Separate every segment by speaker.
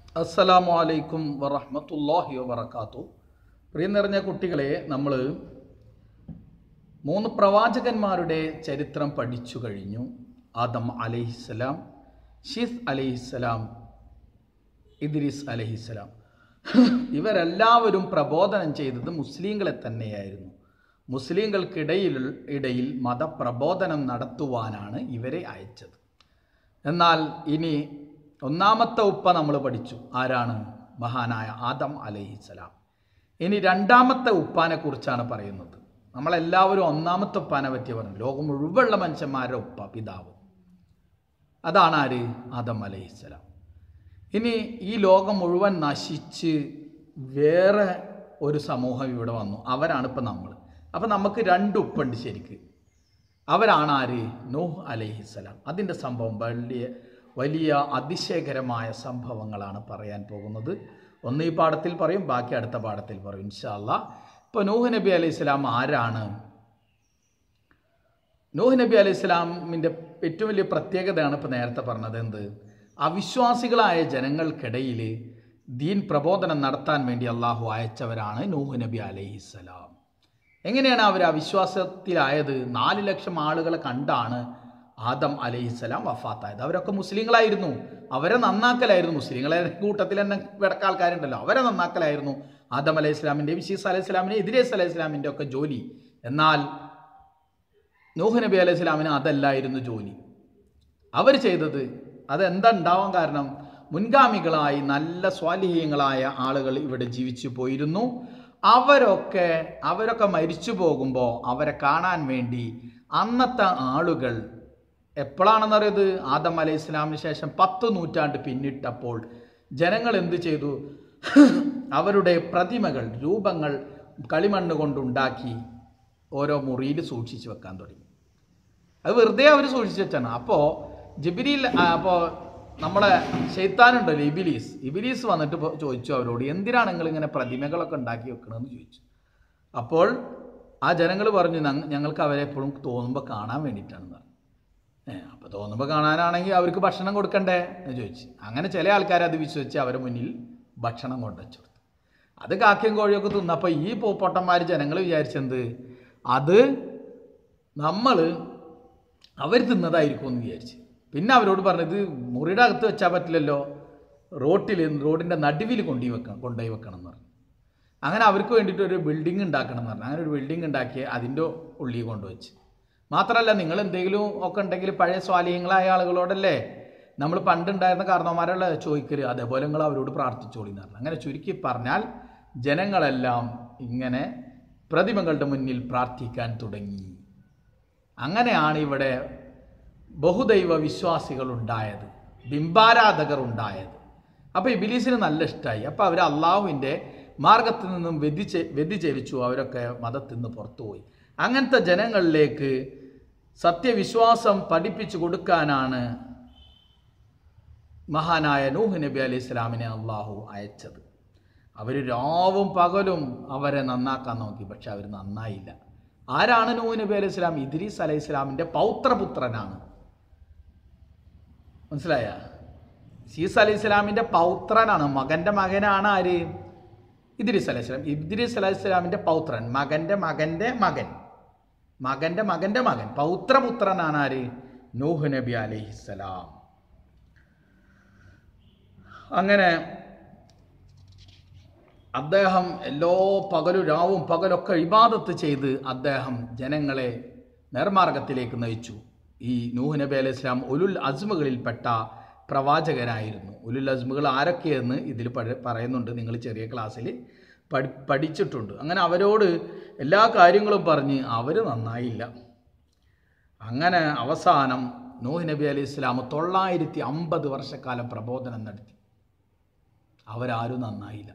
Speaker 1: അസ്സലാമു അലൈക്കും വറഹ്മത്തുള്ളാഹി വബറകാത്തു പ്രിയ നിറഞ്ഞ കുട്ടികളെ നമ്മൾ മൂന്ന് പ്രവാചകന്മാരുടെ ചരിത്രം പഠിച്ചു കഴിഞ്ഞു ആദം അലൈഹിസ്സലാം ഷീസ് അലൈഹിസ്സലാം ഇദ്രീസ് അലൈഹിസ്സലാം ഇവരെല്ലാവരും പ്രബോധനം ചെയ്തത് മുസ്ലിങ്ങളെ തന്നെയായിരുന്നു മുസ്ലിങ്ങൾക്കിടയിൽ ഇടയിൽ മതപ്രബോധനം നടത്തുവാനാണ് ഇവരെ അയച്ചത് എന്നാൽ ഇനി ഒന്നാമത്തെ ഉപ്പ നമ്മൾ പഠിച്ചു ആരാണ് മഹാനായ ആദം അലൈഹിസ്സലാം ഇനി രണ്ടാമത്തെ ഉപ്പാനെ കുറിച്ചാണ് പറയുന്നത് നമ്മളെല്ലാവരും ഒന്നാമത്തെ ഉപ്പാനെ പറ്റി പറഞ്ഞു ലോകം മുഴുവനുള്ള മനുഷ്യന്മാരുടെ ഉപ്പ പിതാവ് അതാണ് ആര് ആദം അലൈഹിസ്സലാം ഇനി ഈ ലോകം മുഴുവൻ നശിച്ച് വേറെ ഒരു സമൂഹം ഇവിടെ വന്നു അവരാണ് ഇപ്പം നമ്മൾ അപ്പം നമുക്ക് രണ്ട് ഉപ്പുണ്ട് ശരിക്ക് അവരാണ് ആര് നൂഹ് അലൈഹിസ്സലാം അതിൻ്റെ സംഭവം വലിയ വലിയ അതിശയകരമായ സംഭവങ്ങളാണ് പറയാൻ പോകുന്നത് ഒന്ന് ഈ പാഠത്തിൽ പറയും ബാക്കി അടുത്ത പാഠത്തിൽ പറയും ഇൻഷാല്ല ഇപ്പോൾ നൂഹ് നബി അലൈഹി സ്വലാം ആരാണ് നൂഹ് നബി അലൈഹി സ്വലാമിൻ്റെ ഏറ്റവും വലിയ പ്രത്യേകതയാണ് ഇപ്പോൾ നേരത്തെ പറഞ്ഞത് എന്ത് അവിശ്വാസികളായ ജനങ്ങൾക്കിടയിൽ ദീൻ പ്രബോധനം നടത്താൻ വേണ്ടി അള്ളാഹു അയച്ചവരാണ് നൂഹ് നബി അലൈഹിസ്സലാം എങ്ങനെയാണ് അവർ അവിശ്വാസത്തിലായത് നാല് ലക്ഷം ആളുകളെ കണ്ടാണ് ആദം അലൈഹിസ്സലാം വഫാത്തായത് അവരൊക്കെ മുസ്ലിങ്ങളായിരുന്നു അവരെ നന്നാക്കലായിരുന്നു മുസ്ലിങ്ങളെ കൂട്ടത്തിൽ തന്നെ കിടക്ക ആൾക്കാരുണ്ടല്ലോ അവരെ നന്നാക്കലായിരുന്നു ആദം അലൈഹി സ്വലാമിൻ്റെ വിശീസ് അലൈഹി സ്വലാമിൻ്റെ ഇദ്രീസ് അലൈഹി സ്വലാമിൻ്റെ ഒക്കെ ജോലി എന്നാൽ നൂഹ് നബി അലൈഹി സ്വലാമിന് അതല്ലായിരുന്നു ജോലി അവർ ചെയ്തത് അതെന്താ ഉണ്ടാവാൻ കാരണം മുൻഗാമികളായി നല്ല സ്വാലിഹ്യങ്ങളായ ആളുകൾ ഇവിടെ ജീവിച്ചു പോയിരുന്നു അവരൊക്കെ അവരൊക്കെ മരിച്ചു പോകുമ്പോൾ അവരെ കാണാൻ വേണ്ടി അന്നത്തെ ആളുകൾ എപ്പോഴാണെന്നറിയത് ആദം അലൈഹി ഇസ്ലാമിന് ശേഷം പത്ത് നൂറ്റാണ്ട് പിന്നിട്ടപ്പോൾ ജനങ്ങൾ എന്ത് ചെയ്തു അവരുടെ പ്രതിമകൾ രൂപങ്ങൾ കളിമണ്ണ് കൊണ്ടുണ്ടാക്കി ഓരോ മുറിയിൽ സൂക്ഷിച്ചു വെക്കാൻ തുടങ്ങി അത് വെറുതെ അവർ സൂക്ഷിച്ചു വെച്ചാണ് അപ്പോൾ ജിബിരിയിൽ അപ്പോൾ നമ്മളെ ഷെയ്ത്താനുണ്ടല്ലോ ഇബിലീസ് ഇബിലീസ് വന്നിട്ട് ഇപ്പൊ ചോദിച്ചു അവരോട് എന്തിനാണ് നിങ്ങൾ ഇങ്ങനെ പ്രതിമകളൊക്കെ ഉണ്ടാക്കി വെക്കണമെന്ന് ചോദിച്ചു അപ്പോൾ ആ ജനങ്ങൾ പറഞ്ഞു "ഞങ്ങ- ഞങ്ങൾക്ക് അവരെ എപ്പോഴും തോന്നുമ്പോൾ കാണാൻ വേണ്ടിയിട്ടാണെന്ന് പറഞ്ഞു ഏഹ് അപ്പോൾ തോന്നുമ്പോൾ കാണാനാണെങ്കിൽ അവർക്ക് ഭക്ഷണം കൊടുക്കണ്ടേ എന്ന് ചോദിച്ചു അങ്ങനെ ചില ആൾക്കാർ അത് വിശ്വസിച്ച് അവരെ മുന്നിൽ ഭക്ഷണം കൊണ്ടുവച്ചു കൊടുത്തു അത് കാക്കയും കോഴിയൊക്കെ തിന്നപ്പോൾ ഈ പൊട്ടന്മാർ ജനങ്ങൾ വിചാരിച്ചെന്ത് അത് നമ്മൾ അവർ തിന്നതായിരിക്കും എന്ന് വിചാരിച്ച് പിന്നെ അവരോട് പറഞ്ഞത് മുറിയുടെ അകത്ത് വെച്ചാൽ പറ്റില്ലല്ലോ റോട്ടിൽ റോഡിൻ്റെ നടുവിൽ കൊണ്ടുപോയി വെക്കണം കൊണ്ടുപോയി വെക്കണം എന്ന് പറഞ്ഞു അങ്ങനെ അവർക്ക് വേണ്ടിയിട്ട് ഒരു ബിൽഡിംഗ് ഉണ്ടാക്കണം എന്ന് പറഞ്ഞു അങ്ങനെ ഒരു ബിൽഡിംഗ് ഉണ്ടാക്കി അതിൻ്റെ ഉള്ളിൽ കൊണ്ടുവച്ച് മാത്രമല്ല നിങ്ങൾ എന്തെങ്കിലും ഒക്കെ ഉണ്ടെങ്കിൽ പഴയ സ്വാലീയങ്ങളായ ആളുകളോടല്ലേ നമ്മൾ പണ്ടുണ്ടായിരുന്ന കാരണവന്മാരുള്ള ചോദിക്കല് അതേപോലെ നിങ്ങൾ അവരോട് പ്രാർത്ഥിച്ചോളി എന്ന് പറഞ്ഞു അങ്ങനെ ചുരുക്കി പറഞ്ഞാൽ ജനങ്ങളെല്ലാം ഇങ്ങനെ പ്രതിമകളുടെ മുന്നിൽ പ്രാർത്ഥിക്കാൻ തുടങ്ങി അങ്ങനെയാണ് ഇവിടെ ബഹുദൈവ വിശ്വാസികൾ ഉണ്ടായത് ബിംബാരാധകർ ഉണ്ടായത് അപ്പോൾ ഇബിലീസിന് നല്ല ഇഷ്ടമായി അപ്പോൾ അവർ അള്ളാഹുവിൻ്റെ മാർഗത്തിൽ നിന്നും വ്യതിചെ വ്യതിചരിച്ചു അവരൊക്കെ മതത്തിൽ നിന്ന് പുറത്തുപോയി അങ്ങനത്തെ ജനങ്ങളിലേക്ക് സത്യവിശ്വാസം പഠിപ്പിച്ചു കൊടുക്കാനാണ് മഹാനായ നൂഹ് നബി അലൈഹി ഇസ്ലാമിനെ അള്ളാഹു അയച്ചത് അവർ രാവും പകലും അവരെ നന്നാക്കാൻ നോക്കി പക്ഷെ അവർ നന്നായില്ല ആരാണ് നൂഹ് നബി അലൈഹി ഇസ്ലാം ഇദ്രീസ് അലൈഹി ഇസ്ലാമിൻ്റെ പൗത്രപുത്രനാണ് മനസ്സിലായ സീസ് അലൈഹി ഇസ്ലാമിൻ്റെ പൗത്രനാണ് മകൻ്റെ മകനാണ് ആര് ഇദ്രീസ് അലൈഹി ഇസ്ലാം ഇദ്രീസ് അലൈഹി ഇസ്ലാമിൻ്റെ പൗത്രൻ മകൻ്റെ മകൻ്റെ മകൻ മകൻ്റെ മകൻ്റെ മകൻ പൗത്രപുത്രനാണ് ആര് നൂഹ് നബി അലൈഹിസ്സലാം അങ്ങനെ അദ്ദേഹം എല്ലാ പകലും രാവും പകലൊക്കെ ഇബാദത്ത് ചെയ്ത് അദ്ദേഹം ജനങ്ങളെ നേർമാർഗത്തിലേക്ക് നയിച്ചു ഈ നൂഹ് നബി അലൈഹി ഇസ്ലാം ഉലുൽ അസ്മുകളിൽപ്പെട്ട പ്രവാചകനായിരുന്നു ഉലുൽ അസ്മുകൾ ആരൊക്കെയെന്ന് ഇതിൽ പഠി- പറയുന്നുണ്ട് നിങ്ങൾ ചെറിയ ക്ലാസ്സിൽ പഠി പഠിച്ചിട്ടുണ്ട് അങ്ങനെ അവരോട് എല്ലാ കാര്യങ്ങളും പറഞ്ഞ് അവർ നന്നായില്ല അങ്ങനെ അവസാനം നൂഹ് നബി അലൈഹി ഇസ്ലാം തൊള്ളായിരത്തി അമ്പത് വർഷക്കാലം പ്രബോധനം നടത്തി അവരാരും നന്നായില്ല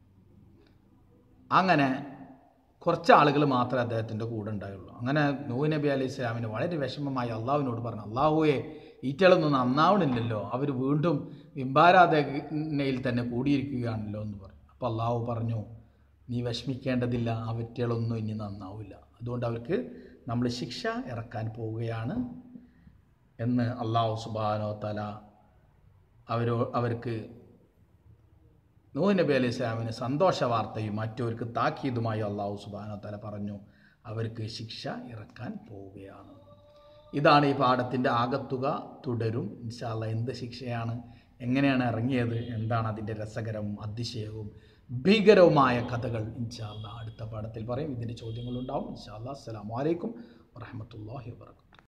Speaker 1: അങ്ങനെ കുറച്ച് ആളുകൾ മാത്രമേ അദ്ദേഹത്തിൻ്റെ കൂടെ ഉണ്ടായുള്ളൂ അങ്ങനെ നൂഹ് നബി അലൈഹി സ്വലാമിന് വളരെ വിഷമമായി അള്ളാഹുവിനോട് പറഞ്ഞു അള്ളാഹുവെ ഈറ്റകളൊന്നും നന്നാവണില്ലല്ലോ അവർ വീണ്ടും ബിംബാരാധനയിൽ തന്നെ കൂടിയിരിക്കുകയാണല്ലോ എന്ന് പറഞ്ഞു അപ്പോൾ അള്ളാഹു പറഞ്ഞു നീ വിഷമിക്കേണ്ടതില്ല ആ വ്യക്തികളൊന്നും ഇനി നന്നാവില്ല അതുകൊണ്ട് അവർക്ക് നമ്മൾ ശിക്ഷ ഇറക്കാൻ പോവുകയാണ് എന്ന് അള്ളാഹു സുബാനോ തല അവരോ അവർക്ക് നൂഹ് നബി അലൈഹി സ്വലാമിന് സന്തോഷ വാർത്തയും മറ്റവർക്ക് താക്കീതുമായി അള്ളാഹു സുബാനോ തല പറഞ്ഞു അവർക്ക് ശിക്ഷ ഇറക്കാൻ പോവുകയാണ് ഇതാണ് ഈ പാഠത്തിൻ്റെ ആകത്തുക തുടരും ഇൻഷാല്ല എന്ത് ശിക്ഷയാണ് എങ്ങനെയാണ് ഇറങ്ങിയത് എന്താണ് അതിൻ്റെ രസകരവും അതിശയവും ഭീകരവുമായ കഥകൾ ഇൻഷാല്ല അടുത്ത പാഠത്തിൽ പറയും ഇതിൻ്റെ ചോദ്യങ്ങളുണ്ടാവും ഇൻഷാല്ല അസ്സലാമു അലൈക്കും വറഹമത്തല്ലാഹി വാബർക്കാത്തു